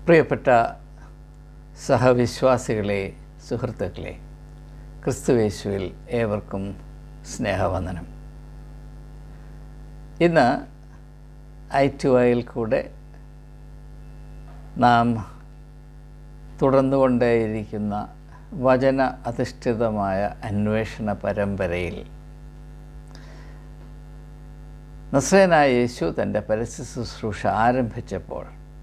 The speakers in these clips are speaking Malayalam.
പ്രിയപ്പെട്ട സഹവിശ്വാസികളെ സുഹൃത്തുക്കളെ ക്രിസ്തുവേശുവിൽ ഏവർക്കും സ്നേഹവന്ദനം ഇന്ന് ഐ ടു ഐയിൽ കൂടെ നാം തുടർന്നുകൊണ്ടേയിരിക്കുന്ന വചന അധിഷ്ഠിതമായ അന്വേഷണ പരമ്പരയിൽ നസ്രേനായ യേശു തൻ്റെ പരസ്യ ശുശ്രൂഷ ആരംഭിച്ചപ്പോൾ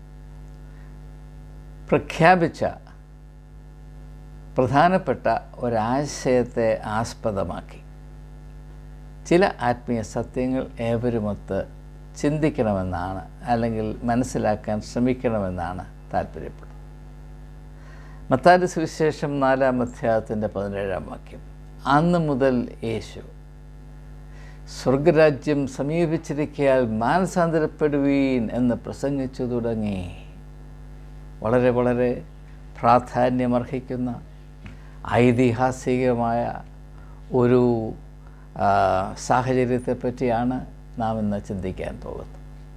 പ്രഖ്യാപിച്ച പ്രധാനപ്പെട്ട ഒരാശയത്തെ ആസ്പദമാക്കി ചില ആത്മീയ സത്യങ്ങൾ ഏവരുമൊത്ത് ചിന്തിക്കണമെന്നാണ് അല്ലെങ്കിൽ മനസ്സിലാക്കാൻ ശ്രമിക്കണമെന്നാണ് താല്പര്യപ്പെടുന്നത് മത്താരി സുവിശേഷം നാലാം അധ്യായത്തിൻ്റെ പതിനേഴാം വാക്യം അന്ന് മുതൽ യേശു സ്വർഗരാജ്യം സമീപിച്ചിരിക്കയാൽ മാനസാന്തരപ്പെടുവീൻ എന്ന് പ്രസംഗിച്ചു തുടങ്ങി വളരെ വളരെ പ്രാധാന്യമർഹിക്കുന്ന ഐതിഹാസികമായ ഒരു സാഹചര്യത്തെ പറ്റിയാണ് നാം ഇന്ന് ചിന്തിക്കാൻ പോകുന്നത്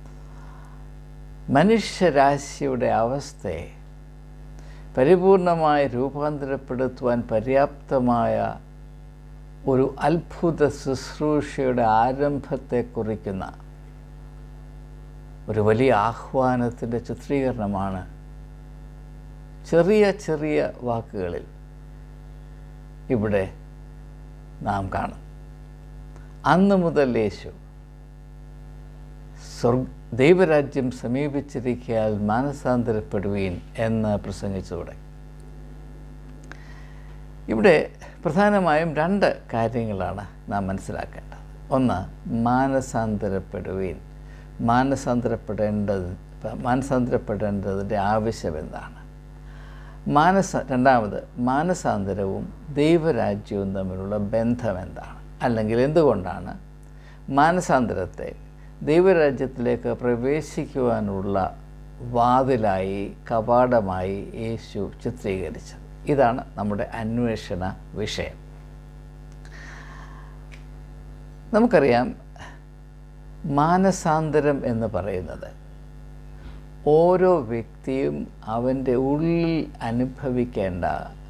മനുഷ്യരാശിയുടെ അവസ്ഥയെ പരിപൂർണമായി രൂപാന്തരപ്പെടുത്തുവാൻ പര്യാപ്തമായ ഒരു അത്ഭുത ശുശ്രൂഷയുടെ ആരംഭത്തെ കുറിക്കുന്ന ഒരു വലിയ ആഹ്വാനത്തിൻ്റെ ചിത്രീകരണമാണ് ചെറിയ ചെറിയ വാക്കുകളിൽ ഇവിടെ നാം കാണും അന്ന് മുതൽ യേശു സ്വർഗ ദൈവരാജ്യം സമീപിച്ചിരിക്കയാൽ മാനസാന്തരപ്പെടുവീൻ എന്ന് പ്രസംഗിച്ചു തുടങ്ങി ഇവിടെ പ്രധാനമായും രണ്ട് കാര്യങ്ങളാണ് നാം മനസ്സിലാക്കേണ്ടത് ഒന്ന് മാനസാന്തരപ്പെടുവീൻ മാനസാന്തരപ്പെടേണ്ടത് മാനസാന്തരപ്പെടേണ്ടതിൻ്റെ ആവശ്യം എന്താണ് മാനസ രണ്ടാമത് മാനസാന്തരവും ദൈവരാജ്യവും തമ്മിലുള്ള ബന്ധം എന്താണ് അല്ലെങ്കിൽ എന്തുകൊണ്ടാണ് മാനസാന്തരത്തെ ദൈവരാജ്യത്തിലേക്ക് പ്രവേശിക്കുവാനുള്ള വാതിലായി കവാടമായി യേശു ചിത്രീകരിച്ചത് ഇതാണ് നമ്മുടെ അന്വേഷണ വിഷയം നമുക്കറിയാം മാനസാന്തരം എന്ന് പറയുന്നത് ഓരോ വ്യക്തിയും അവൻ്റെ ഉള്ളിൽ അനുഭവിക്കേണ്ട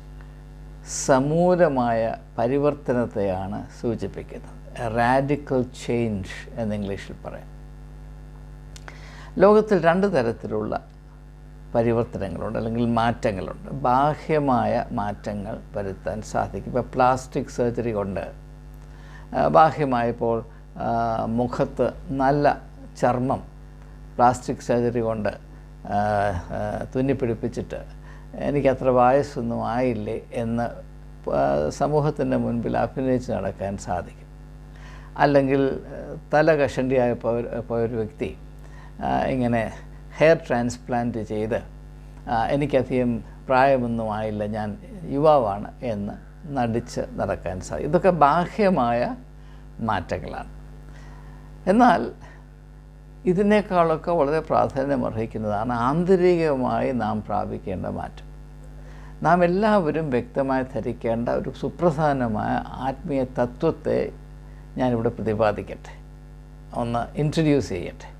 സമൂലമായ പരിവർത്തനത്തെയാണ് സൂചിപ്പിക്കുന്നത് റാഡിക്കൽ ചേഞ്ച് എന്ന് ഇംഗ്ലീഷിൽ പറയാം ലോകത്തിൽ രണ്ട് തരത്തിലുള്ള പരിവർത്തനങ്ങളുണ്ട് അല്ലെങ്കിൽ മാറ്റങ്ങളുണ്ട് ബാഹ്യമായ മാറ്റങ്ങൾ വരുത്താൻ സാധിക്കും ഇപ്പോൾ പ്ലാസ്റ്റിക് സർജറി കൊണ്ട് ബാഹ്യമായപ്പോൾ മുഖത്ത് നല്ല ചർമ്മം പ്ലാസ്റ്റിക് സർജറി കൊണ്ട് തുന്നിപ്പിടിപ്പിച്ചിട്ട് എനിക്കത്ര വയസ്സൊന്നും ആയില്ലേ എന്ന് സമൂഹത്തിൻ്റെ മുൻപിൽ അഭിനയിച്ച് നടക്കാൻ സാധിക്കും അല്ലെങ്കിൽ തല കഷണ്ടിയായ പോയൊരു വ്യക്തി ഇങ്ങനെ ഹെയർ ട്രാൻസ്പ്ലാന്റ് ചെയ്ത് എനിക്കധികം പ്രായമൊന്നും ആയില്ല ഞാൻ യുവാവാണ് എന്ന് നടിച്ച് നടക്കാൻ സാധിക്കും ഇതൊക്കെ ബാഹ്യമായ മാറ്റങ്ങളാണ് എന്നാൽ ഇതിനേക്കാളൊക്കെ വളരെ പ്രാധാന്യം അർഹിക്കുന്നതാണ് ആന്തരികമായി നാം പ്രാപിക്കേണ്ട മാറ്റം നാം എല്ലാവരും വ്യക്തമായി ധരിക്കേണ്ട ഒരു സുപ്രധാനമായ ആത്മീയ തത്വത്തെ ഞാനിവിടെ പ്രതിപാദിക്കട്ടെ ഒന്ന് ഇൻട്രൊഡ്യൂസ് ചെയ്യട്ടെ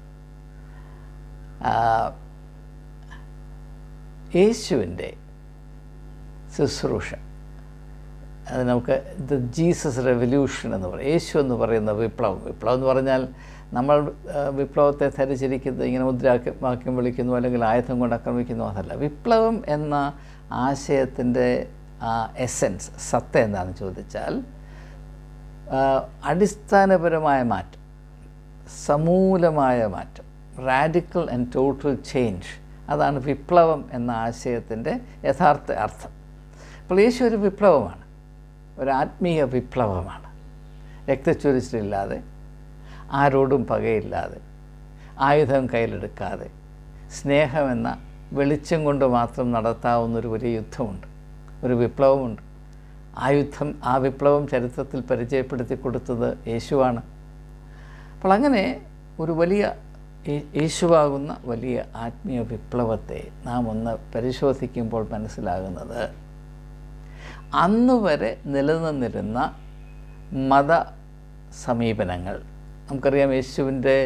യേശുവിൻ്റെ ശുശ്രൂഷ അത് നമുക്ക് ദ ജീസസ് റെവല്യൂഷൻ എന്ന് പറയും യേശു എന്ന് പറയുന്ന വിപ്ലവം വിപ്ലവം എന്ന് പറഞ്ഞാൽ നമ്മൾ വിപ്ലവത്തെ ധരിച്ചിരിക്കുന്നത് ഇങ്ങനെ മുദ്രാവാക്യം വിളിക്കുന്നു അല്ലെങ്കിൽ ആയുധം കൊണ്ട് ആക്രമിക്കുന്നു അതല്ല വിപ്ലവം എന്ന ആശയത്തിൻ്റെ എസെൻസ് സത്ത എന്താണെന്ന് ചോദിച്ചാൽ അടിസ്ഥാനപരമായ മാറ്റം സമൂലമായ മാറ്റം റാഡിക്കൽ ആൻഡ് ടോട്ടൽ ചേഞ്ച് അതാണ് വിപ്ലവം എന്ന ആശയത്തിൻ്റെ യഥാർത്ഥ അർത്ഥം അപ്പോൾ യേശു ഒരു വിപ്ലവമാണ് ഒരു ആത്മീയ വിപ്ലവമാണ് രക്തച്ചൊരിച്ചിലില്ലാതെ ആരോടും പകയില്ലാതെ ആയുധം കയ്യിലെടുക്കാതെ സ്നേഹമെന്ന വെളിച്ചം കൊണ്ട് മാത്രം നടത്താവുന്നൊരു വലിയ യുദ്ധമുണ്ട് ഒരു വിപ്ലവമുണ്ട് ആ യുദ്ധം ആ വിപ്ലവം ചരിത്രത്തിൽ പരിചയപ്പെടുത്തി കൊടുത്തത് യേശുവാണ് അപ്പോൾ അങ്ങനെ ഒരു വലിയ യേശുവാകുന്ന വലിയ ആത്മീയ വിപ്ലവത്തെ നാം ഒന്ന് പരിശോധിക്കുമ്പോൾ മനസ്സിലാകുന്നത് അന്ന് വരെ നിലനിന്നിരുന്ന മത സമീപനങ്ങൾ നമുക്കറിയാം യേശുവിൻ്റെ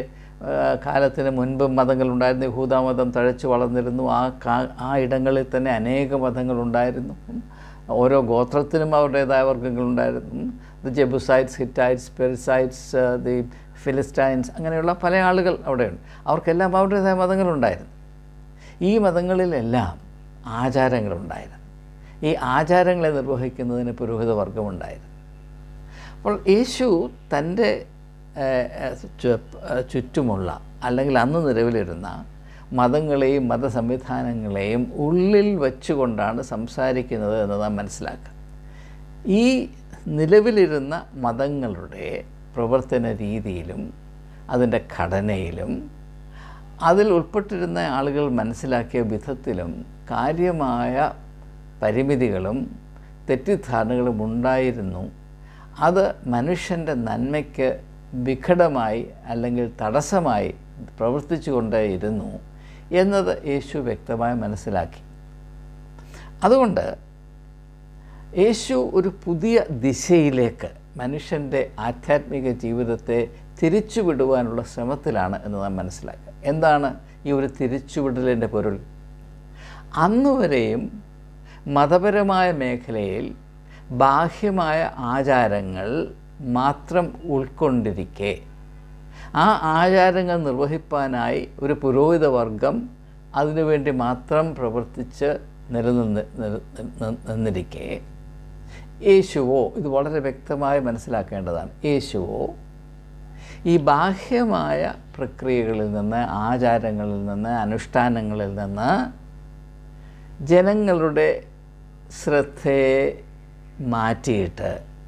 ആ, കാലത്തിന് മുൻപ് മതങ്ങളുണ്ടായിരുന്നു യഹൂദാമതം തഴച്ചു വളർന്നിരുന്നു ആ കാ ആ ഇടങ്ങളിൽ തന്നെ അനേക മതങ്ങളുണ്ടായിരുന്നു ഉം. ഓരോ ഗോത്രത്തിനും അവരുടേതായ വർഗ്ഗങ്ങളുണ്ടായിരുന്നു the Jebusites Hittites Perizzites the Philistines അങ്ങനെയുള്ള പല ആളുകൾ അവിടെയുണ്ട് അവർക്കെല്ലാം അവരുടേതായ മതങ്ങളുണ്ടായിരുന്നു ഈ മതങ്ങളിലെല്ലാം ആചാരങ്ങളുണ്ടായിരുന്നു ഈ ആചാരങ്ങളെ നിർവഹിക്കുന്നതിന് പുരോഹിത വർഗമുണ്ടായിരുന്നു അപ്പോൾ യേശു തൻ്റെ ഏഹ്, ഏഹ്, ചു- ഏഹ്, ചുറ്റുമുള്ള അല്ലെങ്കിൽ അന്ന് നിലവിലിരുന്ന മതങ്ങളെയും മതസംവിധാനങ്ങളെയും ഉള്ളിൽ വച്ചുകൊണ്ടാണ് സംസാരിക്കുന്നത് എന്ന് നാം മനസ്സിലാക്കുക ഈ നിലവിലിരുന്ന മതങ്ങളുടെ പ്രവർത്തന രീതിയിലും അതിൻ്റെ ഘടനയിലും അതിൽ ഉൾപ്പെട്ടിരുന്ന ആളുകൾ മനസ്സിലാക്കിയ വിധത്തിലും കാര്യമായ പരിമിതികളും തെറ്റിദ്ധാരണകളും ഉണ്ടായിരുന്നു അത് മനുഷ്യൻ്റെ നന്മയ്ക്ക് വിഘടമായി അല്ലെങ്കിൽ തടസ്സമായി പ്രവർത്തിച്ചുകൊണ്ടേയിരുന്നു എന്നത് യേശു വ്യക്തമായി മനസ്സിലാക്കി അതുകൊണ്ട് യേശു ഒരു പുതിയ ദിശയിലേക്ക് മനുഷ്യൻ്റെ ആധ്യാത്മിക ജീവിതത്തെ തിരിച്ചുവിടുവാനുള്ള ശ്രമത്തിലാണ് എന്ന് നാം മനസ്സിലാക്കുക എന്താണ് ഈ ഒരു തിരിച്ചുവിടലിൻ്റെ പൊരുൾ അന്നുവരെയും മതപരമായ മേഖലയിൽ ബാഹ്യമായ ആചാരങ്ങൾ മാത്രം ഉൾക്കൊണ്ടിരിക്കെ ആ ആചാരങ്ങൾ നിർവഹിപ്പാനായി ഒരു പുരോഹിത വർഗം അതിനുവേണ്ടി മാത്രം പ്രവർത്തിച്ച് നിലനിന്ന് നില- നി- നിന്നിരിക്കെ യേശുവോ ഇത് വളരെ വ്യക്തമായി മനസ്സിലാക്കേണ്ടതാണ് യേശുവോ ഈ ബാഹ്യമായ പ്രക്രിയകളിൽ നിന്ന് ആചാരങ്ങളിൽ നിന്ന് അനുഷ്ഠാനങ്ങളിൽ നിന്ന് ജനങ്ങളുടെ ശ്രദ്ധയെ മാറ്റിയിട്ട്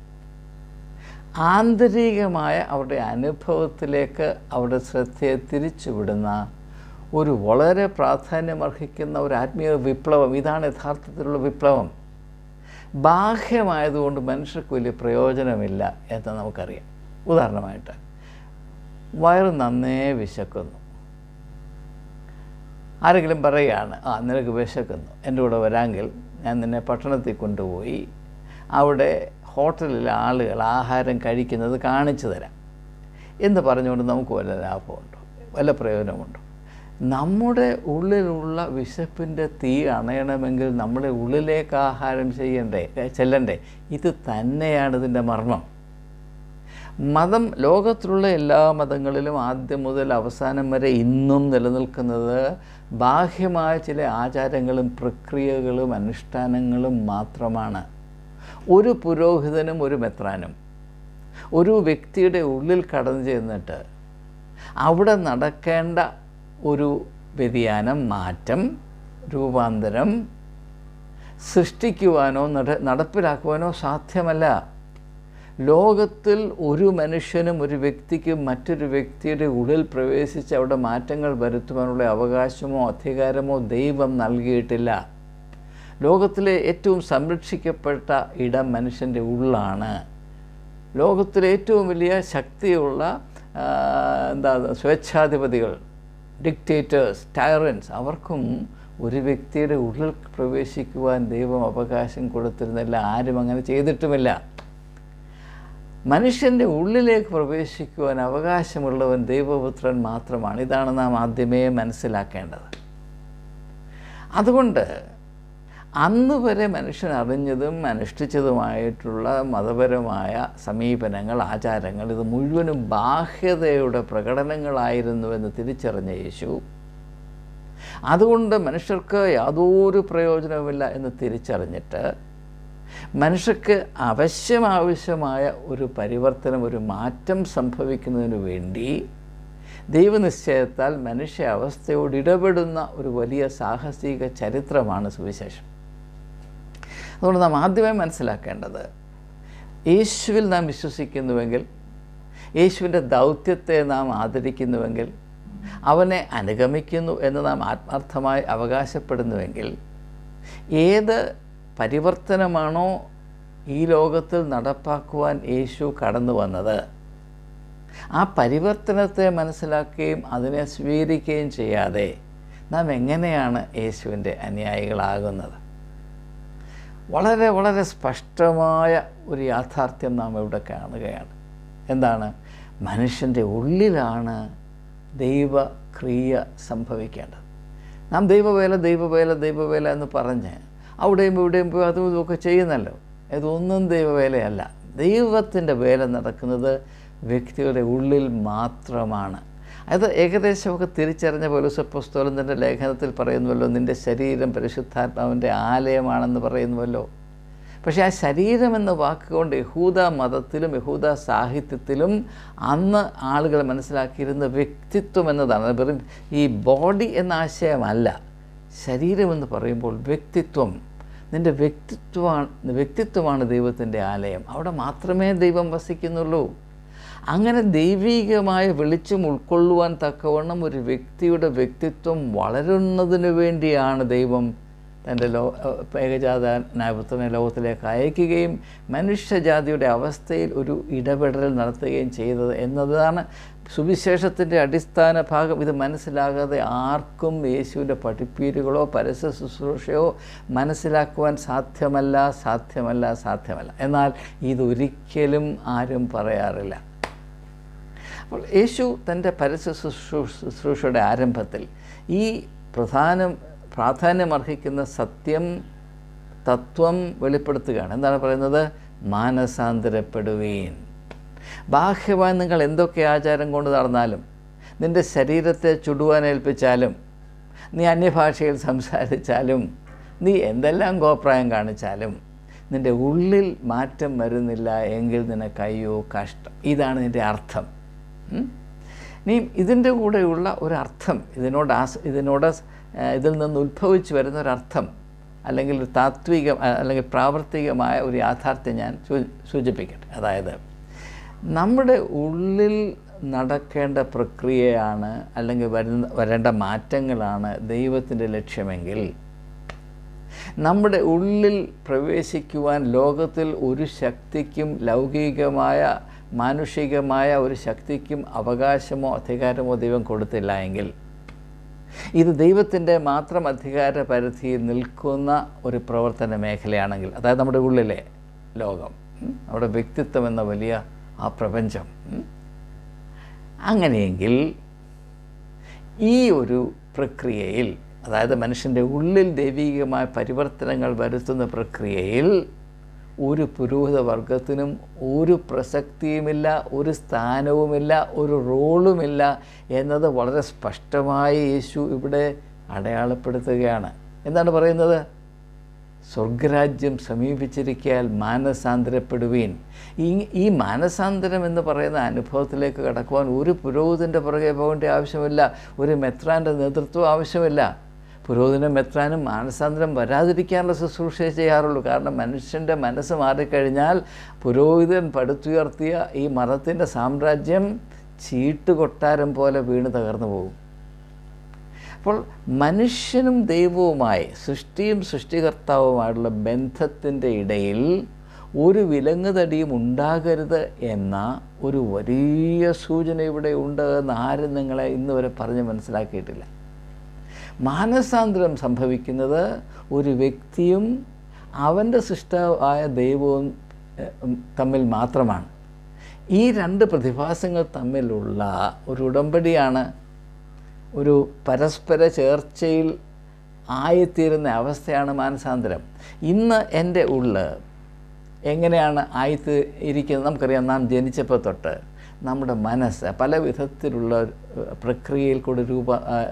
ആന്തരികമായ അവരുടെ അനുഭവത്തിലേക്ക് അവരുടെ ശ്രദ്ധയെ തിരിച്ചുവിടുന്ന ഒരു വളരെ പ്രാധാന്യമർഹിക്കുന്ന ഒരു ആത്മീയ വിപ്ലവം ഇതാണ് യഥാർത്ഥത്തിലുള്ള വിപ്ലവം ബാഹ്യമായതുകൊണ്ട് മനുഷ്യർക്ക് വലിയ പ്രയോജനമില്ല എന്ന് നമുക്കറിയാം ഉദാഹരണമായിട്ട് വയറ് നന്നേ വിശക്കുന്നു ആരെങ്കിലും പറയുകയാണ് ആ നിനക്ക് വിശക്കുന്നു എൻ്റെ കൂടെ വരാമെങ്കിൽ ഞാൻ നിന്നെ പട്ടണത്തിൽ കൊണ്ടുപോയി അവിടെ ഹോട്ടലിലെ ആളുകൾ ആഹാരം കഴിക്കുന്നത് കാണിച്ചു തരാം എന്ന് പറഞ്ഞുകൊണ്ട് നമുക്ക് വല്ല ലാഭമുണ്ടോ വല്ല പ്രയോജനമുണ്ടോ നമ്മുടെ ഉള്ളിലുള്ള വിശപ്പിൻ്റെ തീ അണയണമെങ്കിൽ നമ്മുടെ ഉള്ളിലേക്ക് ആഹാരം ചെയ്യണ്ടേ ഏ, ചെല്ലണ്ടേ ഇത് തന്നെയാണ് ഇതിൻ്റെ മർമ്മം മതം ലോകത്തിലുള്ള എല്ലാ മതങ്ങളിലും ആദ്യം മുതൽ അവസാനം വരെ ഇന്നും നിലനിൽക്കുന്നത് ബാഹ്യമായ ചില ആചാരങ്ങളും പ്രക്രിയകളും അനുഷ്ഠാനങ്ങളും മാത്രമാണ് ഒരു പുരോഹിതനും ഒരു മെത്രാനും ഒരു വ്യക്തിയുടെ ഉള്ളിൽ കടന്നു ചെന്നിട്ട് അവിടെ നടക്കേണ്ട ഒരു വ്യതിയാനം മാറ്റം രൂപാന്തരം സൃഷ്ടിക്കുവാനോ നട നടപ്പിലാക്കുവാനോ സാധ്യമല്ല ലോകത്തിൽ ഒരു മനുഷ്യനും ഒരു വ്യക്തിക്കും മറ്റൊരു വ്യക്തിയുടെ ഉള്ളിൽ പ്രവേശിച്ച് അവിടെ മാറ്റങ്ങൾ വരുത്തുവാനുള്ള അവകാശമോ അധികാരമോ ദൈവം നൽകിയിട്ടില്ല ലോകത്തിലെ ഏറ്റവും സംരക്ഷിക്കപ്പെട്ട ഇടം മനുഷ്യൻ്റെ ഉള്ളാണ് ലോകത്തിലെ ഏറ്റവും വലിയ ശക്തിയുള്ള ആ, എന്താ സ്വേച്ഛാധിപതികൾ ഡിക്റ്റേറ്റേഴ്സ് ടയറൻസ് അവർക്കും ഒരു വ്യക്തിയുടെ ഉള്ളിൽ പ്രവേശിക്കുവാൻ ദൈവം അവകാശം കൊടുത്തിരുന്നില്ല ആരും അങ്ങനെ ചെയ്തിട്ടുമില്ല മനുഷ്യൻ്റെ ഉള്ളിലേക്ക് പ്രവേശിക്കുവാൻ അവകാശമുള്ളവൻ ദൈവപുത്രൻ മാത്രമാണ് ഇതാണ് നാം ആദ്യമേ മനസ്സിലാക്കേണ്ടത് അതുകൊണ്ട് അന്ന് വരെ മനുഷ്യൻ അറിഞ്ഞതും അനുഷ്ഠിച്ചതുമായിട്ടുള്ള മതപരമായ സമീപനങ്ങൾ ആചാരങ്ങൾ ഇത് മുഴുവനും ബാഹ്യതയുടെ പ്രകടനങ്ങളായിരുന്നുവെന്ന് തിരിച്ചറിഞ്ഞ യേശു അതുകൊണ്ട് മനുഷ്യർക്ക് യാതൊരു പ്രയോജനവുമില്ല എന്ന് തിരിച്ചറിഞ്ഞിട്ട് മനുഷ്യർക്ക് അവശ്യം ആവശ്യമായ ഒരു പരിവർത്തനം ഒരു മാറ്റം സംഭവിക്കുന്നതിന് വേണ്ടി ദൈവനിശ്ചയത്താൽ മനുഷ്യ അവസ്ഥയോട് ഇടപെടുന്ന ഒരു വലിയ സാഹസിക ചരിത്രമാണ് സുവിശേഷം അതുകൊണ്ട് നാം ആദ്യമായി മനസ്സിലാക്കേണ്ടത് യേശുവിൽ നാം വിശ്വസിക്കുന്നുവെങ്കിൽ യേശുവിൻ്റെ ദൗത്യത്തെ നാം ആദരിക്കുന്നുവെങ്കിൽ അവനെ അനുഗമിക്കുന്നു എന്ന് നാം ആത്മാർത്ഥമായി അവകാശപ്പെടുന്നുവെങ്കിൽ ഏത് പരിവർത്തനമാണോ ഈ ലോകത്തിൽ നടപ്പാക്കുവാൻ യേശു കടന്നു വന്നത് ആ പരിവർത്തനത്തെ മനസ്സിലാക്കുകയും അതിനെ സ്വീകരിക്കുകയും ചെയ്യാതെ നാം എങ്ങനെയാണ് യേശുവിൻ്റെ അനുയായികളാകുന്നത് വളരെ വളരെ സ്പഷ്ടമായ ഒരു യാഥാർത്ഥ്യം നാം ഇവിടെ കാണുകയാണ് എന്താണ് മനുഷ്യൻ്റെ ഉള്ളിലാണ് ദൈവക്രിയ സംഭവിക്കേണ്ടത് നാം ദൈവവേല ദൈവവേല ദൈവവേല എന്ന് പറഞ്ഞ് അവിടെയും ഇവിടെയും പോയി അതും ഇതുമൊക്കെ ചെയ്യുന്നല്ലോ ഇതൊന്നും ദൈവവേലയല്ല ദൈവത്തിൻ്റെ വേല നടക്കുന്നത് വ്യക്തിയുടെ ഉള്ളിൽ മാത്രമാണ് അത് ഏകദേശമൊക്കെ തിരിച്ചറിഞ്ഞ പോലീസപ്പുസ്തകം തൻ്റെ ലേഖനത്തിൽ പറയുന്നുവല്ലോ നിൻ്റെ ശരീരം പരിശുദ്ധാത്മാവിൻ്റെ ആലയമാണെന്ന് പറയുന്നുവല്ലോ പക്ഷേ ആ ശരീരം എന്ന വാക്കുകൊണ്ട് യഹൂദ മതത്തിലും യഹൂദ സാഹിത്യത്തിലും അന്ന് ആളുകൾ മനസ്സിലാക്കിയിരുന്ന വ്യക്തിത്വം എന്നതാണ് അത് വെറും ഈ ബോഡി എന്ന ആശയമല്ല ശരീരം എന്ന് പറയുമ്പോൾ വ്യക്തിത്വം നിൻ്റെ വ്യക്തിത്വമാണ് വ്യക്തിത്വമാണ് ദൈവത്തിൻ്റെ ആലയം അവിടെ മാത്രമേ ദൈവം വസിക്കുന്നുള്ളൂ അങ്ങനെ ദൈവീകമായ വെളിച്ചം ഉൾക്കൊള്ളുവാൻ തക്കവണ്ണം ഒരു വ്യക്തിയുടെ വ്യക്തിത്വം വളരുന്നതിന് വേണ്ടിയാണ് ദൈവം തൻ്റെ ലോ ഏകജാതനായ പുത്രനെ ലോകത്തിലേക്ക് അയക്കുകയും മനുഷ്യജാതിയുടെ അവസ്ഥയിൽ ഒരു ഇടപെടൽ നടത്തുകയും ചെയ്തത് എന്നതാണ് സുവിശേഷത്തിൻ്റെ അടിസ്ഥാന ഭാഗം ഇത് മനസ്സിലാകാതെ ആർക്കും യേശുവിൻ്റെ പഠിപ്പീരുകളോ പരസ്യ ശുശ്രൂഷയോ മനസ്സിലാക്കുവാൻ സാധ്യമല്ല സാധ്യമല്ല സാധ്യമല്ല എന്നാൽ ഇതൊരിക്കലും ആരും പറയാറില്ല അപ്പോൾ യേശു തൻ്റെ പരസ്യ ശുശ്രൂഷയുടെ ആരംഭത്തിൽ ഈ പ്രധാനം പ്രാധാന്യമർഹിക്കുന്ന സത്യം തത്വം വെളിപ്പെടുത്തുകയാണ് എന്താണ് പറയുന്നത് മാനസാന്തരപ്പെടുവീൻ ബാഹ്യമായി നിങ്ങൾ എന്തൊക്കെ ആചാരം കൊണ്ട് നടന്നാലും നിൻ്റെ ശരീരത്തെ ചുടുവാൻ ഏൽപ്പിച്ചാലും നീ അന്യഭാഷയിൽ സംസാരിച്ചാലും നീ എന്തെല്ലാം കോപ്രായം കാണിച്ചാലും നിൻ്റെ ഉള്ളിൽ മാറ്റം വരുന്നില്ല എങ്കിൽ നിനക്ക് അയ്യോ കഷ്ടം ഇതാണ് നിൻ്റെ അർത്ഥം നീ ഇതിൻ്റെ കൂടെയുള്ള ഒരർത്ഥം ഇതിനോട് ആസ് ഇതിനോട് ഇതിൽ നിന്ന് ഉത്ഭവിച്ച് വരുന്ന ഒരർത്ഥം അല്ലെങ്കിൽ ഒരു താത്വിക അല്ലെങ്കിൽ പ്രാവർത്തികമായ ഒരു യാഥാർത്ഥ്യം ഞാൻ സൂചിപ്പിക്കട്ടെ അതായത് നമ്മുടെ ഉള്ളിൽ നടക്കേണ്ട പ്രക്രിയയാണ് അല്ലെങ്കിൽ വരുന്ന വരേണ്ട മാറ്റങ്ങളാണ് ദൈവത്തിൻ്റെ ലക്ഷ്യമെങ്കിൽ നമ്മുടെ ഉള്ളിൽ പ്രവേശിക്കുവാൻ ലോകത്തിൽ ഒരു ശക്തിക്കും ലൗകികമായ മാനുഷികമായ ഒരു ശക്തിക്കും അവകാശമോ അധികാരമോ ദൈവം കൊടുത്തില്ല എങ്കിൽ ഇത് ദൈവത്തിൻ്റെ മാത്രം അധികാര പരിധിയിൽ നിൽക്കുന്ന ഒരു പ്രവർത്തന മേഖലയാണെങ്കിൽ അതായത് നമ്മുടെ ഉള്ളിലെ ലോകം നമ്മുടെ വ്യക്തിത്വം എന്ന വലിയ ആ പ്രപഞ്ചം അങ്ങനെയെങ്കിൽ ഈ ഒരു പ്രക്രിയയിൽ അതായത് മനുഷ്യൻ്റെ ഉള്ളിൽ ദൈവികമായ പരിവർത്തനങ്ങൾ വരുത്തുന്ന പ്രക്രിയയിൽ ഒരു പുരോഹിത വർഗത്തിനും ഒരു പ്രസക്തിയുമില്ല ഒരു സ്ഥാനവുമില്ല ഒരു റോളുമില്ല എന്നത് വളരെ സ്പഷ്ടമായി യേശു ഇവിടെ അടയാളപ്പെടുത്തുകയാണ് എന്താണ് പറയുന്നത് സ്വർഗരാജ്യം സമീപിച്ചിരിക്കാൽ മാനസാന്തരപ്പെടുവീൻ ഈ ഈ മാനസാന്തരം എന്ന് പറയുന്ന അനുഭവത്തിലേക്ക് കടക്കുവാൻ ഒരു പുരോഹിതൻ്റെ പുറകെ പോകേണ്ട ആവശ്യമില്ല ഒരു മെത്രാൻ്റെ നേതൃത്വം ആവശ്യമില്ല പുരോഹിതനും മെത്രാനും മാനസാന്തരം വരാതിരിക്കാനുള്ള ശുശ്രൂഷ ചെയ്യാറുള്ളൂ കാരണം മനുഷ്യൻ്റെ മനസ്സ് മാറിക്കഴിഞ്ഞാൽ പുരോഹിതൻ പടുത്തുയർത്തിയ ഈ മതത്തിൻ്റെ സാമ്രാജ്യം ചീട്ടുകൊട്ടാരം പോലെ വീണ് തകർന്നു പോകും അപ്പോൾ മനുഷ്യനും ദൈവവുമായി സൃഷ്ടിയും സൃഷ്ടികർത്താവുമായുള്ള ബന്ധത്തിൻ്റെ ഇടയിൽ ഒരു വിലങ്ങുതടിയും ഉണ്ടാകരുത് എന്ന ഒരു വലിയ സൂചന ഇവിടെ ഉണ്ട് എന്ന് ആരും നിങ്ങളെ ഇന്ന് വരെ പറഞ്ഞ് മനസ്സിലാക്കിയിട്ടില്ല മാനസാന്തരം സംഭവിക്കുന്നത് ഒരു വ്യക്തിയും അവൻ്റെ സൃഷ്ടാവായ ദൈവവും തമ്മിൽ മാത്രമാണ് ഈ രണ്ട് പ്രതിഭാസങ്ങൾ തമ്മിലുള്ള ഒരു ഉടമ്പടിയാണ് ഒരു പരസ്പര ചേർച്ചയിൽ ആയിത്തീരുന്ന അവസ്ഥയാണ് മാനസാന്തരം ഇന്ന് എൻ്റെ ഉള്ള് എങ്ങനെയാണ് ആയിത്ത് ഇരിക്കുന്നത് നമുക്കറിയാം നാം ജനിച്ചപ്പോൾ തൊട്ട് നമ്മുടെ മനസ്സ് പല വിധത്തിലുള്ള പ്രക്രിയയിൽ കൂടി രൂപ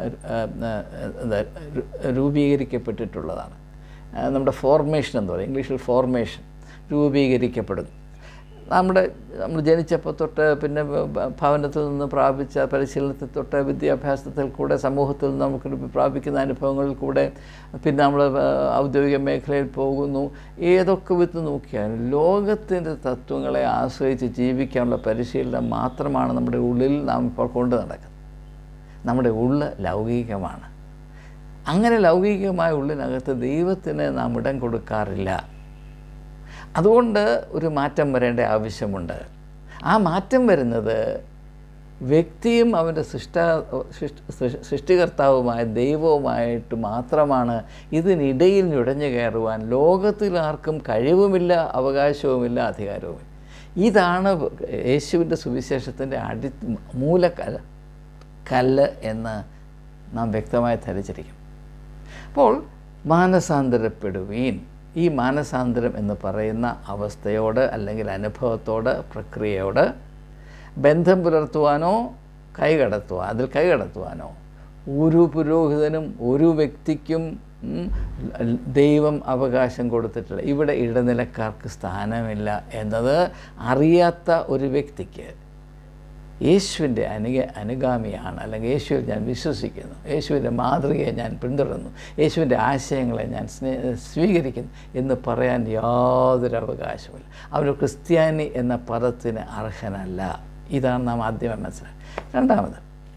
എന്താ രൂപീകരിക്കപ്പെട്ടിട്ടുള്ളതാണ് നമ്മുടെ ഫോർമേഷൻ എന്ന് പറയും ഇംഗ്ലീഷിൽ ഫോർമേഷൻ രൂപീകരിക്കപ്പെടുന്നു നമ്മുടെ നമ്മൾ ജനിച്ചപ്പോൾ തൊട്ട് പിന്നെ ഭവനത്തിൽ നിന്ന് പ്രാപിച്ച പരിശീലനത്തിൽ തൊട്ട് വിദ്യാഭ്യാസത്തിൽ കൂടെ സമൂഹത്തിൽ നിന്ന് നമുക്ക് പ്രാപിക്കുന്ന അനുഭവങ്ങളിൽ കൂടെ പിന്നെ നമ്മൾ ഔദ്യോഗിക മേഖലയിൽ പോകുന്നു ഏതൊക്കെ വിത്ത് നോക്കിയാലും ലോകത്തിൻ്റെ തത്വങ്ങളെ ആശ്രയിച്ച് ജീവിക്കാനുള്ള പരിശീലനം മാത്രമാണ് നമ്മുടെ ഉള്ളിൽ നാം ഇപ്പോൾ കൊണ്ടു നടക്കുന്നത് നമ്മുടെ ഉള്ള് ലൗകികമാണ് അങ്ങനെ ലൗകികമായ ഉള്ളിനകത്ത് ദൈവത്തിന് നാം ഇടം കൊടുക്കാറില്ല അതുകൊണ്ട് ഒരു മാറ്റം വരേണ്ട ആവശ്യമുണ്ട് ആ മാറ്റം വരുന്നത് വ്യക്തിയും അവൻ്റെ സൃഷ്ട സൃഷ്ടികർത്താവുമായ ദൈവവുമായിട്ട് മാത്രമാണ് ഇതിനിടയിൽ നുഴഞ്ഞു കയറുവാൻ ലോകത്തിൽ ആർക്കും കഴിവുമില്ല അവകാശവുമില്ല അധികാരവുമില്ല ഇതാണ് യേശുവിൻ്റെ സുവിശേഷത്തിൻ്റെ അടി മൂലക്കല കല്ല് എന്ന് നാം വ്യക്തമായി ധരിച്ചിരിക്കും അപ്പോൾ മാനസാന്തരപ്പെടുവീൻ ഈ മാനസാന്തരം എന്ന് പറയുന്ന അവസ്ഥയോട് അല്ലെങ്കിൽ അനുഭവത്തോട് പ്രക്രിയയോട് ബന്ധം പുലർത്തുവാനോ കൈകടത്തുവാൻ അതിൽ കൈകടത്തുവാനോ ഒരു പുരോഹിതനും ഒരു വ്യക്തിക്കും ഉം, ദൈവം അവകാശം കൊടുത്തിട്ടില്ല ഇവിടെ ഇടനിലക്കാർക്ക് സ്ഥാനമില്ല എന്നത് അറിയാത്ത ഒരു വ്യക്തിക്ക് യേശുവിൻ്റെ അനുഗ അനുഗാമിയാണ് അല്ലെങ്കിൽ യേശുവിൽ ഞാൻ വിശ്വസിക്കുന്നു യേശുവിൻ്റെ മാതൃകയെ ഞാൻ പിന്തുടരുന്നു യേശുവിൻ്റെ ആശയങ്ങളെ ഞാൻ സ്നേ സ്വീകരിക്കുന്നു എന്ന് പറയാൻ യാതൊരു അവകാശമില്ല അവന് ക്രിസ്ത്യാനി എന്ന പദത്തിന് അർഹനല്ല ഇതാണ് നാം ആദ്യമേ മനസ്സിലാക്കുക രണ്ടാമത്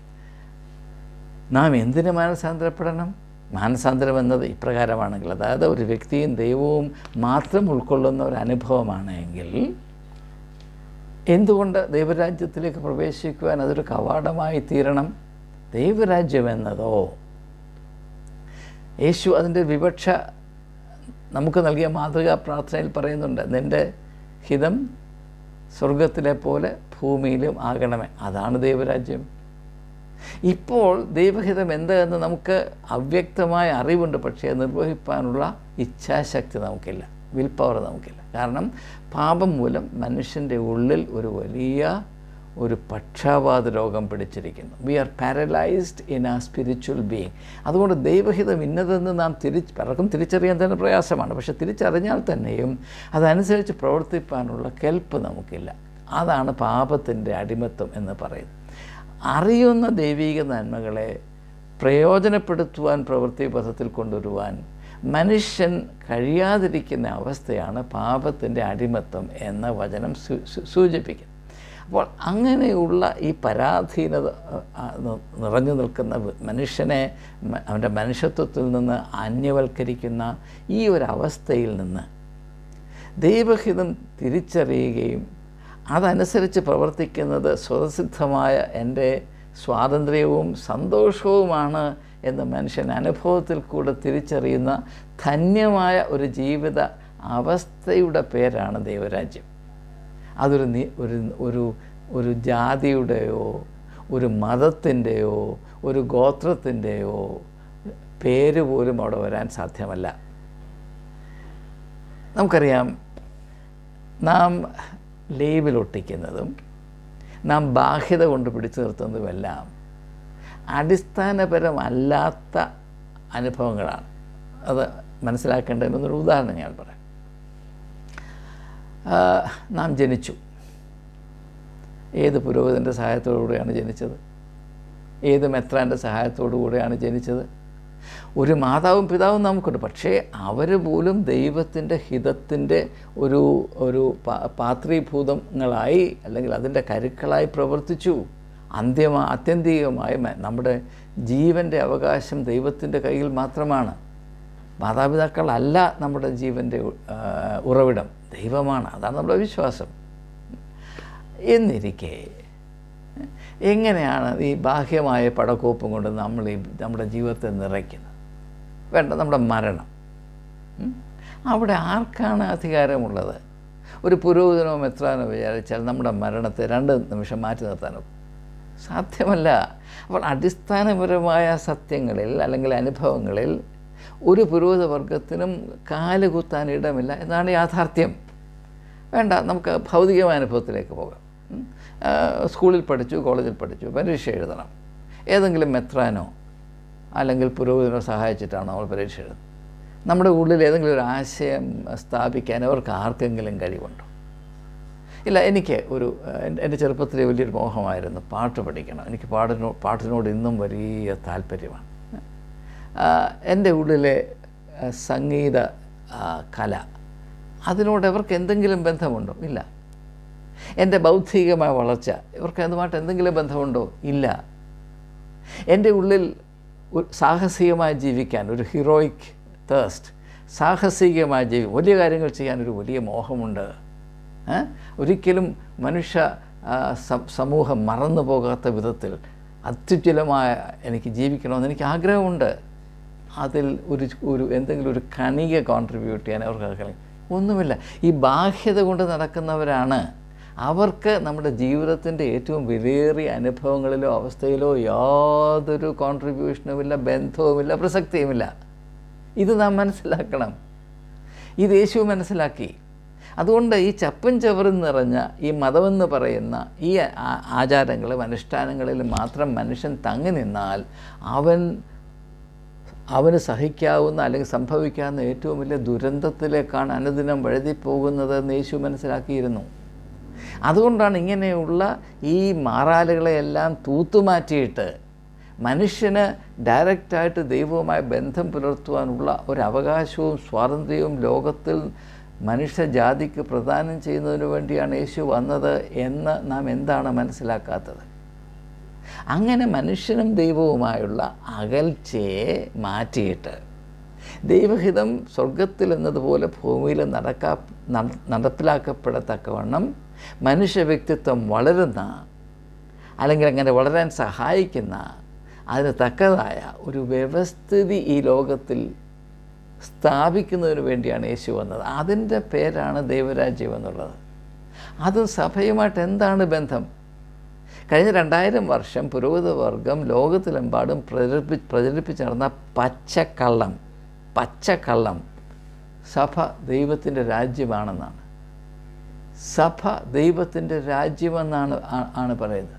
നാം എന്തിന് മാനസാന്തരപ്പെടണം മാനസാന്തരം എന്നത് ഇപ്രകാരമാണെങ്കിൽ അതായത് ഒരു വ്യക്തിയും ദൈവവും മാത്രം ഉൾക്കൊള്ളുന്ന ഒരു അനുഭവമാണ് എങ്കിൽ എന്തുകൊണ്ട് ദൈവരാജ്യത്തിലേക്ക് പ്രവേശിക്കുവാൻ അതൊരു കവാടമായി തീരണം ദൈവരാജ്യം എന്നതോ യേശു അതിൻ്റെ വിവക്ഷ നമുക്ക് നൽകിയ മാതൃകാ പ്രാർത്ഥനയിൽ പറയുന്നുണ്ട് നിൻ്റെ ഹിതം സ്വർഗത്തിലെ പോലെ ഭൂമിയിലും ആകണമേ അതാണ് ദൈവരാജ്യം ഇപ്പോൾ ദൈവഹിതം എന്തെന്ന് നമുക്ക് അവ്യക്തമായ അറിവുണ്ട് പക്ഷേ അത് നിർവഹിക്കാനുള്ള ഇച്ഛാശക്തി നമുക്കില്ല വിൽ പവർ നമുക്കില്ല കാരണം പാപം മൂലം മനുഷ്യൻ്റെ ഉള്ളിൽ ഒരു വലിയ ഒരു പക്ഷാപാത രോഗം പിടിച്ചിരിക്കുന്നു we are paralysed in a spiritual being അതുകൊണ്ട് ദൈവഹിതം ഇന്നതെന്ന് നാം തിരിച്ച് പലർക്കും തിരിച്ചറിയാൻ തന്നെ പ്രയാസമാണ് പക്ഷെ തിരിച്ചറിഞ്ഞാൽ തന്നെയും അതനുസരിച്ച് പ്രവർത്തിപ്പാനുള്ള കെൽപ്പ് നമുക്കില്ല അതാണ് പാപത്തിൻ്റെ അടിമത്വം എന്ന് പറയുന്നത് അറിയുന്ന ദൈവിക നന്മകളെ പ്രയോജനപ്പെടുത്തുവാൻ പ്രവൃത്തി പഥത്തിൽ കൊണ്ടുവരുവാൻ മനുഷ്യൻ കഴിയാതിരിക്കുന്ന അവസ്ഥയാണ് പാപത്തിൻ്റെ അടിമത്വം എന്ന വചനം സൂ- സൂ- സൂചിപ്പിക്കുന്നത് അപ്പോൾ അങ്ങനെയുള്ള ഈ പരാധീനത ആ, നി- നിറഞ്ഞു നിൽക്കുന്ന വ- മനുഷ്യനെ മ- അവൻ്റെ മനുഷ്യത്വത്തിൽ നിന്ന് അന്യവൽക്കരിക്കുന്ന ഈ ഒരു അവസ്ഥയിൽ നിന്ന് ദൈവഹിതം തിരിച്ചറിയുകയും അതനുസരിച്ച് പ്രവർത്തിക്കുന്നത് സ്വതസിദ്ധമായ എൻ്റെ സ്വാതന്ത്ര്യവും സന്തോഷവുമാണ് എന്ന് മനുഷ്യൻ അനുഭവത്തിൽ കൂടെ തിരിച്ചറിയുന്ന ധന്യമായ ഒരു ജീവിത അവസ്ഥയുടെ പേരാണ് ദൈവരാജ്യം അതൊരു നി- ഒരു ഒരു ഒരു ജാതിയുടെയോ ഒരു മതത്തിൻ്റെയോ ഒരു ഗോത്രത്തിൻ്റെയോ പേര് പോലും അവിടെ വരാൻ സാധ്യമല്ല നമുക്കറിയാം നാം ലേബിലൊട്ടിക്കുന്നതും നാം ബാഹ്യത കൊണ്ട് പിടിച്ചു നിർത്തുന്നതുമെല്ലാം അടിസ്ഥാനപരമല്ലാത്ത അനുഭവങ്ങളാണ് അത് മനസ്സിലാക്കേണ്ടതിനൊരു ഉദാഹരണം ഞാൻ പറയാം ആ, നാം ജനിച്ചു ഏത് പുരോഹിതൻ്റെ സഹായത്തോടുകൂടിയാണ് ജനിച്ചത് ഏത് മെത്രാൻ്റെ സഹായത്തോടു കൂടിയാണ് ജനിച്ചത് ഒരു മാതാവും പിതാവും നമുക്കുണ്ട് പക്ഷേ അവർ പോലും ദൈവത്തിൻ്റെ ഹിതത്തിൻ്റെ ഒരു ഒരു പാ- പാത്രീഭൂതങ്ങളായി അല്ലെങ്കിൽ അതിൻ്റെ കരുക്കളായി പ്രവർത്തിച്ചു അന്ത്യമാ ആത്യന്തികമായി മ- നമ്മുടെ ജീവൻ്റെ അവകാശം ദൈവത്തിൻ്റെ കയ്യിൽ മാത്രമാണ് മാതാപിതാക്കളല്ല നമ്മുടെ ജീവൻ്റെ ആ, ഉറവിടം ദൈവമാണ് അതാണ് നമ്മുടെ വിശ്വാസം എന്നിരിക്കെ എങ്ങനെയാണ് ഈ ബാഹ്യമായ പടക്കോപ്പും കൊണ്ട് നമ്മൾ ഈ നമ്മുടെ ജീവിതത്തെ നിറയ്ക്കുന്നത് വേണ്ട നമ്മുടെ മരണം ഉം? അവിടെ ആർക്കാണ് അധികാരമുള്ളത് ഒരു പുരോഹിതനോ മെത്രാനോ വിചാരിച്ചാൽ നമ്മുടെ മരണത്തെ രണ്ട് നിമിഷം മാറ്റി നിർത്താനോ സാധ്യമല്ല അപ്പോൾ അടിസ്ഥാനപരമായ സത്യങ്ങളിൽ അല്ലെങ്കിൽ അനുഭവങ്ങളിൽ ഒരു പുരോഹിത വർഗത്തിനും കാലുകുത്താൻ ഇടമില്ല എന്നാണ് യാഥാർത്ഥ്യം വേണ്ട നമുക്ക് ഭൗതികമായ അനുഭവത്തിലേക്ക് പോകാം ഉം. ആ, സ്കൂളിൽ പഠിച്ചു കോളേജിൽ പഠിച്ചു പരീക്ഷ എഴുതണം ഏതെങ്കിലും മെത്രാനോ അല്ലെങ്കിൽ പുരോഹിതനോ സഹായിച്ചിട്ടാണോ നമ്മൾ പരീക്ഷ എഴുതുന്നത് നമ്മുടെ ഉള്ളിൽ ഏതെങ്കിലും ഒരു ആശയം സ്ഥാപിക്കാൻ അവർക്ക് ആർക്കെങ്കിലും കഴിവുണ്ടോ ഇല്ല എനിക്ക് ഒരു എൻ്റെ എൻ്റെ ചെറുപ്പത്തിലെ വലിയൊരു മോഹമായിരുന്നു പാട്ട് പഠിക്കണം എനിക്ക് പാടിനോ പാട്ടിനോട് ഇന്നും വലിയ താല്പര്യമാണ് ആ, എൻ്റെ ഉള്ളിലെ ആ, സംഗീത ആ, കല അതിനോട് അവർക്ക് എന്തെങ്കിലും ബന്ധമുണ്ടോ ഇല്ല എൻ്റെ ബൗദ്ധികമായ വളർച്ച ഇവർക്ക് അതുമായിട്ട് എന്തെങ്കിലും ബന്ധമുണ്ടോ ഇല്ല എൻ്റെ ഉള്ളിൽ ഒരു സാഹസികമായി ജീവിക്കാൻ ഒരു ഹീറോയിക് തേസ്റ്റ് സാഹസികമായി ജീവി വലിയ കാര്യങ്ങൾ ചെയ്യാൻ ഒരു വലിയ മോഹമുണ്ട് ഏ? ഒരിക്കലും മനുഷ്യ ആ, സ- സമൂഹം മറന്നു പോകാത്ത വിധത്തിൽ അത്യുജ്വലമായ എനിക്ക് ജീവിക്കണമെന്ന് എനിക്ക് ആഗ്രഹമുണ്ട് അതിൽ ഒരു ഒരു എന്തെങ്കിലും ഒരു കണിക കോൺട്രിബ്യൂട്ട് ചെയ്യാൻ അവർക്ക് കഴിയും ഒന്നുമില്ല ഈ ബാഹ്യത കൊണ്ട് നടക്കുന്നവരാണ് അവർക്ക് നമ്മുടെ ജീവിതത്തിൻ്റെ ഏറ്റവും വിലയേറിയ അനുഭവങ്ങളിലോ അവസ്ഥയിലോ യാതൊരു കോൺട്രിബ്യൂഷനുമില്ല ബന്ധവുമില്ല പ്രസക്തിയുമില്ല ഇത് നാം മനസ്സിലാക്കണം ഇത് യേശു മനസ്സിലാക്കി അതുകൊണ്ട് ഈ ചപ്പൻ ചവറും നിറഞ്ഞ ഈ മതമെന്ന് പറയുന്ന ഈ ആ- ആചാരങ്ങളും അനുഷ്ഠാനങ്ങളിൽ മാത്രം മനുഷ്യൻ തങ്ങി നിന്നാൽ അവൻ അവന് സഹിക്കാവുന്ന അല്ലെങ്കിൽ സംഭവിക്കാവുന്ന ഏറ്റവും വലിയ ദുരന്തത്തിലേക്കാണ് അനുദിനം വഴുതിപ്പോകുന്നതെന്ന് യേശു മനസ്സിലാക്കിയിരുന്നു അതുകൊണ്ടാണ് ഇങ്ങനെയുള്ള ഈ മാറാലുകളെയെല്ലാം തൂത്തുമാറ്റിയിട്ട് മനുഷ്യന് ഡയറക്റ്റായിട്ട് ദൈവവുമായി ബന്ധം പുലർത്തുവാനുള്ള ഒരു അവകാശവും സ്വാതന്ത്ര്യവും ലോകത്തിൽ മനുഷ്യജാതിക്ക് പ്രദാനം ചെയ്യുന്നതിന് വേണ്ടിയാണ് യേശു വന്നത് എന്ന് നാം എന്താണ് മനസ്സിലാക്കാത്തത് അങ്ങനെ മനുഷ്യനും ദൈവവുമായുള്ള അകൽച്ചയെ മാറ്റിയിട്ട് ദൈവഹിതം സ്വർഗത്തിൽ എന്നതുപോലെ ഭൂമിയിൽ നടക്കാ നട- നടപ്പിലാക്കപ്പെടത്തക്കവണ്ണം മനുഷ്യ വ്യക്തിത്വം വളരുന്ന അല്ലെങ്കിൽ അങ്ങനെ വളരാൻ സഹായിക്കുന്ന അതിന് തക്കതായ ഒരു വ്യവസ്ഥിതി ഈ ലോകത്തിൽ സ്ഥാപിക്കുന്നതിന് വേണ്ടിയാണ് യേശു വന്നത് അതിൻ്റെ പേരാണ് ദൈവരാജ്യം എന്നുള്ളത് അത് സഭയുമായിട്ട് എന്താണ് ബന്ധം കഴിഞ്ഞ രണ്ടായിരം വർഷം പുരോഹിത വർഗം ലോകത്തിലെമ്പാടും പ്രചരിപ്പി പ്രചരിപ്പിച്ച് നടന്ന പച്ചക്കള്ളം പച്ചക്കള്ളം സഭ ദൈവത്തിൻ്റെ രാജ്യമാണെന്നാണ് സഭ ദൈവത്തിൻ്റെ രാജ്യമെന്നാണ് ആ- ആണ് പറയുന്നത്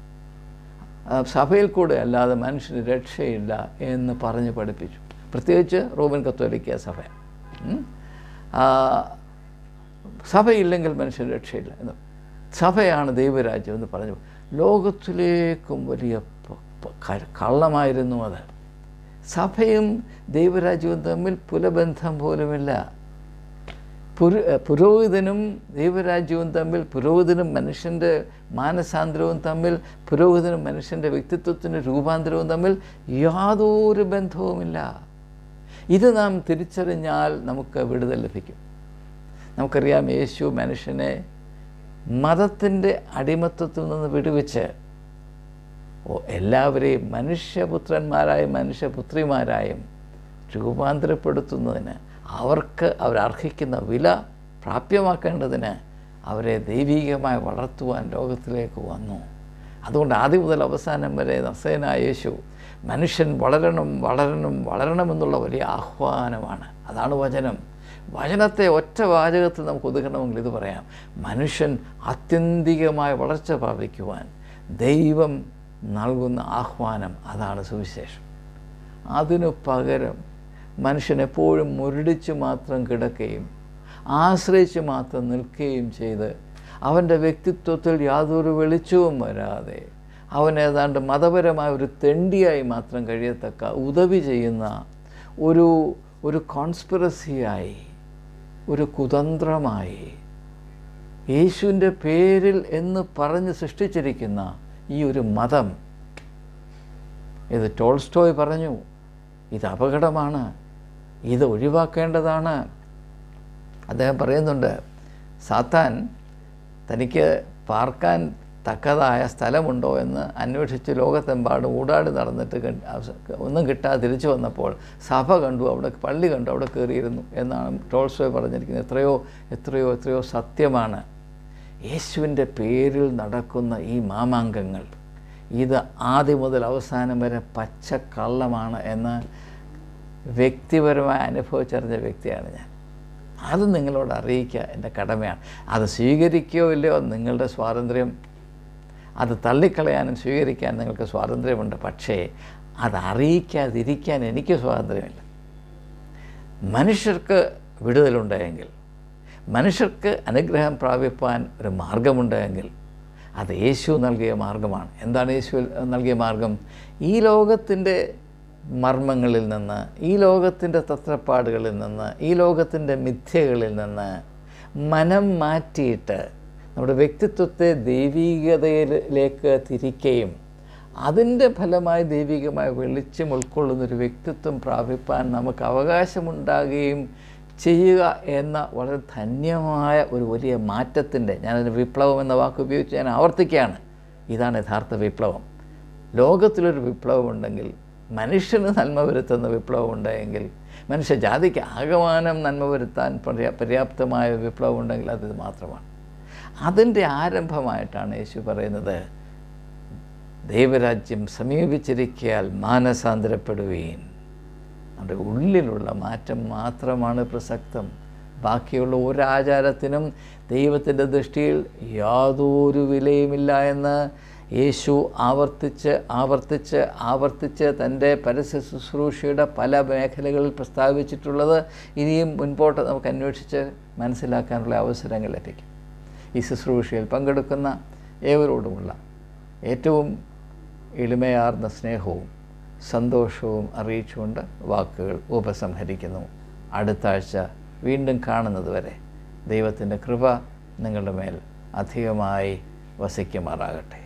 ആ, സഭയിൽ കൂടെ അല്ലാതെ മനുഷ്യന് രക്ഷയില്ല എന്ന് പറഞ്ഞ് പഠിപ്പിച്ചു പ്രത്യേകിച്ച് റോമൻ കത്തോലിക്ക സഭ ഉം. ആ, സഭയില്ലെങ്കിൽ മനുഷ്യന് രക്ഷയില്ല എന്ന് സഭയാണ് ദൈവരാജ്യം എന്ന് പറഞ്ഞു ലോകത്തിലേക്കും വലിയ പ- പ- ക- കള്ളമായിരുന്നു അത് സഭയും ദൈവരാജ്യവും തമ്മിൽ പുലബന്ധം പോലുമില്ല പുരു പുരോഹിതനും ദൈവരാജ്യവും തമ്മിൽ പുരോഹിതനും മനുഷ്യൻ്റെ മാനസാന്തരവും തമ്മിൽ പുരോഹിതനും മനുഷ്യൻ്റെ വ്യക്തിത്വത്തിൻ്റെ രൂപാന്തരവും തമ്മിൽ യാതൊരു ബന്ധവുമില്ല ഇത് നാം തിരിച്ചറിഞ്ഞാൽ നമുക്ക് വിടുതൽ ലഭിക്കും നമുക്കറിയാം യേശു മനുഷ്യനെ മതത്തിൻ്റെ അടിമത്തത്തിൽ നിന്ന് വിടുവിച്ച് ഓ എല്ലാവരെയും മനുഷ്യപുത്രന്മാരായും മനുഷ്യപുത്രിമാരായും രൂപാന്തരപ്പെടുത്തുന്നതിന് അവർക്ക് അവരർഹിക്കുന്ന വില പ്രാപ്യമാക്കേണ്ടതിന് അവരെ ദൈവീകമായി വളർത്തുവാൻ ലോകത്തിലേക്ക് വന്നു അതുകൊണ്ട് ആദ്യം മുതൽ അവസാനം വരെ നസേനായ യേശു മനുഷ്യൻ വളരണം വളരണം വളരണമെന്നുള്ള വലിയ ആഹ്വാനമാണ് അതാണ് വചനം വചനത്തെ ഒറ്റ വാചകത്തിൽ നമുക്ക് ഒതുക്കണമെങ്കിൽ ഇത് പറയാം മനുഷ്യൻ ആത്യന്തികമായ വളർച്ച പ്രാപിക്കുവാൻ ദൈവം നൽകുന്ന ആഹ്വാനം അതാണ് സുവിശേഷം അതിനു പകരം മനുഷ്യൻ എപ്പോഴും മുരടിച്ച് മാത്രം കിടക്കുകയും ആശ്രയിച്ച് മാത്രം നിൽക്കുകയും ചെയ്ത് അവൻ്റെ വ്യക്തിത്വത്തിൽ യാതൊരു വെളിച്ചവും വരാതെ അവൻ ഏതാണ്ട് മതപരമായ ഒരു തെണ്ടിയായി മാത്രം കഴിയത്തക്ക ഉദവി ചെയ്യുന്ന ഒരു ഒരു കോൺസ്പിറസിയായി ഒരു കുതന്ത്രമായി യേശുവിൻ്റെ പേരിൽ എന്ന് പറഞ്ഞ് സൃഷ്ടിച്ചിരിക്കുന്ന ഈ ഒരു മതം ഇത് ടോൾസ്റ്റോയ് പറഞ്ഞു ഇത് അപകടമാണ് ഇത് ഒഴിവാക്കേണ്ടതാണ് അദ്ദേഹം പറയുന്നുണ്ട് സാത്താൻ തനിക്ക് പാർക്കാൻ തക്കതായ സ്ഥലമുണ്ടോ എന്ന് അന്വേഷിച്ച് ലോകത്തെമ്പാടും ഊടാടി നടന്നിട്ട് കണ്ട് അവസ- ഒന്നും കിട്ടാതെ തിരിച്ചു വന്നപ്പോൾ സഭ കണ്ടു അവിടെ പള്ളി കണ്ടു അവിടെ കയറിയിരുന്നു എന്നാണ് ടോൾസ്റ്റോയ് പറഞ്ഞിരിക്കുന്നത് എത്രയോ എത്രയോ എത്രയോ സത്യമാണ് യേശുവിൻ്റെ പേരിൽ നടക്കുന്ന ഈ മാമാങ്കങ്ങൾ ഇത് ആദ്യം മുതൽ അവസാനം വരെ പച്ചക്കള്ളമാണ് എന്ന് വ്യക്തിപരമായി അനുഭവിച്ചറിഞ്ഞ വ്യക്തിയാണ് ഞാൻ അത് നിങ്ങളോട് അറിയിക്കുക എൻ്റെ കടമയാണ് അത് സ്വീകരിക്കുകയോ ഇല്ലയോ നിങ്ങളുടെ സ്വാതന്ത്ര്യം അത് തള്ളിക്കളയാനും സ്വീകരിക്കാൻ നിങ്ങൾക്ക് സ്വാതന്ത്ര്യമുണ്ട് പക്ഷേ അത് അറിയിക്കാതിരിക്കാൻ എനിക്ക് സ്വാതന്ത്ര്യമില്ല മനുഷ്യർക്ക് വിടുതലുണ്ടെങ്കിൽ മനുഷ്യർക്ക് അനുഗ്രഹം പ്രാപിപ്പാൻ ഒരു മാർഗമുണ്ടെങ്കിൽ അത് യേശു നൽകിയ മാർഗമാണ് എന്താണ് യേശു നൽകിയ മാർഗം ഈ ലോകത്തിൻ്റെ മർമ്മങ്ങളിൽ നിന്ന് ഈ ലോകത്തിൻ്റെ തത്രപ്പാടുകളിൽ നിന്ന് ഈ ലോകത്തിൻ്റെ മിഥ്യകളിൽ നിന്ന് മനം മാറ്റിയിട്ട് നമ്മുടെ വ്യക്തിത്വത്തെ ദൈവീകതയിലേക്ക് തിരിക്കുകയും അതിൻ്റെ ഫലമായി ദൈവികമായ വെളിച്ചം ഉൾക്കൊള്ളുന്നൊരു വ്യക്തിത്വം പ്രാപിപ്പാൻ നമുക്ക് അവകാശമുണ്ടാകുകയും ചെയ്യുക എന്ന വളരെ ധന്യമായ ഒരു വലിയ മാറ്റത്തിൻ്റെ ഞാനതിന് വിപ്ലവം എന്ന വാക്ക് ഉപയോഗിച്ച് ഞാൻ ആവർത്തിക്കുകയാണ് ഇതാണ് യഥാർത്ഥ വിപ്ലവം ലോകത്തിലൊരു വിപ്ലവമുണ്ടെങ്കിൽ മനുഷ്യന് നന്മ വരുത്തുന്ന വിപ്ലവം ഉണ്ടെങ്കിൽ മനുഷ്യജാതിക്ക് ആകമാനം നന്മ വരുത്താൻ പര്യാ പര്യാപ്തമായ വിപ്ലവം ഉണ്ടെങ്കിൽ അത് ഇത് മാത്രമാണ് അതിൻ്റെ ആരംഭമായിട്ടാണ് യേശു പറയുന്നത് ദൈവരാജ്യം സമീപിച്ചിരിക്കയാൽ മാനസാന്തരപ്പെടുകയും നമ്മുടെ ഉള്ളിലുള്ള മാറ്റം മാത്രമാണ് പ്രസക്തം ബാക്കിയുള്ള ഒരാചാരത്തിനും ദൈവത്തിൻ്റെ ദൃഷ്ടിയിൽ യാതൊരു വിലയുമില്ല എന്ന് യേശു ആവർത്തിച്ച് ആവർത്തിച്ച് ആവർത്തിച്ച് തൻ്റെ പരസ്യ ശുശ്രൂഷയുടെ പല മേഖലകളിൽ പ്രസ്താവിച്ചിട്ടുള്ളത് ഇനിയും മുൻപോട്ട് നമുക്ക് അന്വേഷിച്ച് മനസ്സിലാക്കാനുള്ള അവസരങ്ങൾ ലഭിക്കും ഈ ശുശ്രൂഷയിൽ പങ്കെടുക്കുന്ന ഏവരോടുമുള്ള ഏറ്റവും എളിമയാർന്ന സ്നേഹവും സന്തോഷവും അറിയിച്ചുകൊണ്ട് വാക്കുകൾ ഉപസംഹരിക്കുന്നു അടുത്ത ആഴ്ച വീണ്ടും കാണുന്നത് വരെ ദൈവത്തിൻ്റെ കൃപ നിങ്ങളുടെ മേൽ അധികമായി വസിക്കുമാറാകട്ടെ